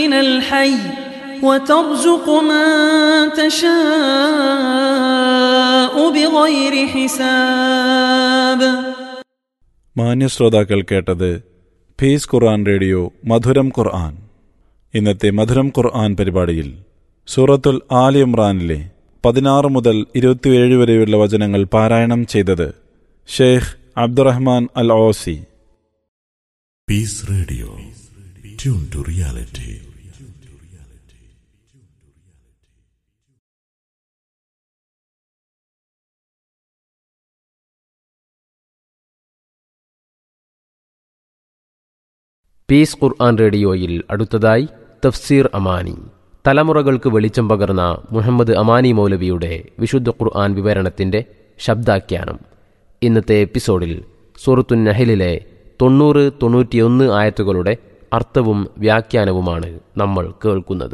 من الحي وترزق من تشاء بغير حساب മാന്യശ്രോതാക്കൾ കേട്ടത് ഫീസ് ഖുർആൻ റേഡിയോ മധുരം ഖുർആൻ ഇന്നത്തെ മധുരം ഖുർആൻ പരിപാടിയിൽ സൂറത്തുൽ ആൽ ഇമ്രാനിലെ പതിനാറ് മുതൽ ഇരുപത്തിയേഴ് വരെയുള്ള വചനങ്ങൾ പാരായണം ചെയ്തത് Sheikh Abdurrahman Al Ossi Peace Radio. Tune to reality. Peace Quran റേഡിയോയിൽ അടുത്തതായി തഫ്സീർ അമാനി തലമുറകൾക്ക് വെളിച്ചം പകർന്ന മുഹമ്മദ് അമാനി മൗലവിയുടെ വിശുദ്ധ ഖുർആൻ വിവരണത്തിന്റെ ശബ്ദാഖ്യാനം ഇന്നത്തെ എപ്പിസോഡിൽ സൂറത്തു നഹലിലെ തൊണ്ണൂറ് തൊണ്ണൂറ്റിയൊന്ന് ആയത്തുകളുടെ അർത്ഥവും വ്യാഖ്യാനവുമാണ് നമ്മൾ കേൾക്കുന്നത്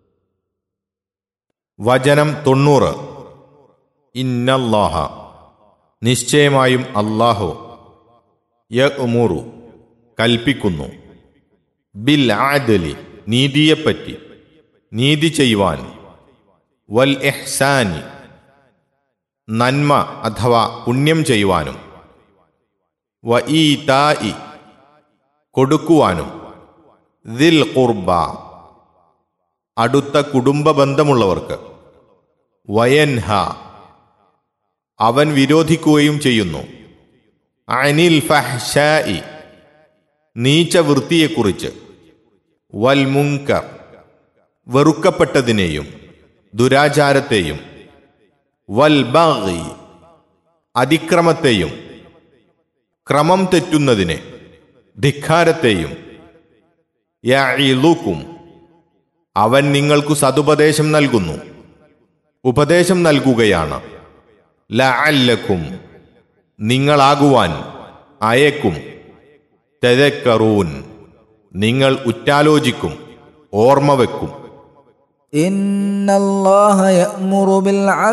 വചനം തൊണ്ണൂറ് ഇന്നല്ലാഹ നിശ്ചയമായും അല്ലാഹു യ ഉമൂറു കൽപ്പിക്കുന്നു ബിൽ ആദലി നീതിയെപ്പറ്റി നീതി ചെയ്യുവാൻ വൽ എഹ്സാനി നന്മ അഥവാ പുണ്യം ചെയ്യുവാനും വ ഈ തായി കൊടുക്കുവാനും ദിൽ ഖുർബ അടുത്ത കുടുംബ ബന്ധമുള്ളവർക്ക് വയൻഹ അവൻ വിരോധിക്കുകയും ചെയ്യുന്നു അനിൽ ഫഹ്ഷായി നീച്ച വൃത്തിയെക്കുറിച്ച് വൽ മുങ്കർ വെറുക്കപ്പെട്ടതിനെയും ദുരാചാരത്തെയും വൽ ബാഗി അതിക്രമത്തെയും ക്രമം തെറ്റുന്നതിനെ ധിക്കാരത്തെയും യഇലുക്കും അവൻ നിങ്ങൾക്കു സതുപദേശം നൽകുന്നു ഉപദേശം നൽകുകയാണ് ലഅല്ലക്കും നിങ്ങളാകുവാൻ അയക്കും തെതക്കറൂൻ നിങ്ങൾ ഉറ്റാലോചിക്കും ഓർമ്മ വെക്കും إن الله يأمر بالعدل